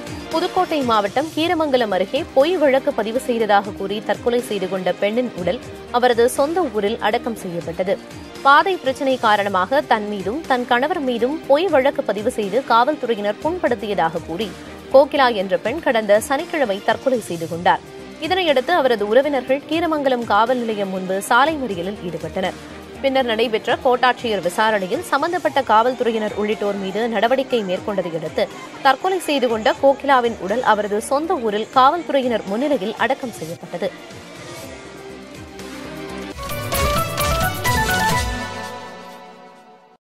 புதுக்கோட்டை மாவட்டம் கீரமங்கலம் அருகே பொய் வழக்கு பதிவு செய்ததாக கூறி தற்கொலை செய்து கொண்ட பெண்ணின் உடல் அவரது சொந்த ஊரில் அடக்கம் செய்யப்பட்டது பாதை பிரச்சினை காரணமாக தன் மீதும் தன் கணவர் மீதும் பொய் வழக்கு பதிவு செய்து காவல்துறையினர் புண்படுத்தியதாக கூறி கோகிலா என்ற பெண் கடந்த சனிக்கிழமை தற்கொலை செய்து கொண்டார் இதனையடுத்து அவரது உறவினர்கள் கீரமங்கலம் காவல் நிலையம் முன்பு சாலை மறியலில் ஈடுபட்டனர் பின்னர் நடைபெற்ற கோட்டாட்சியர் விசாரணையில் சம்பந்தப்பட்ட காவல்துறையினர் உள்ளிட்டோர் மீது நடவடிக்கை மேற்கொண்டதை அடுத்து தற்கொலை செய்து கொண்ட கோகிலாவின் உடல் அவரது சொந்த ஊரில் காவல்துறையினர் முன்னிலையில் அடக்கம் செய்யப்பட்டது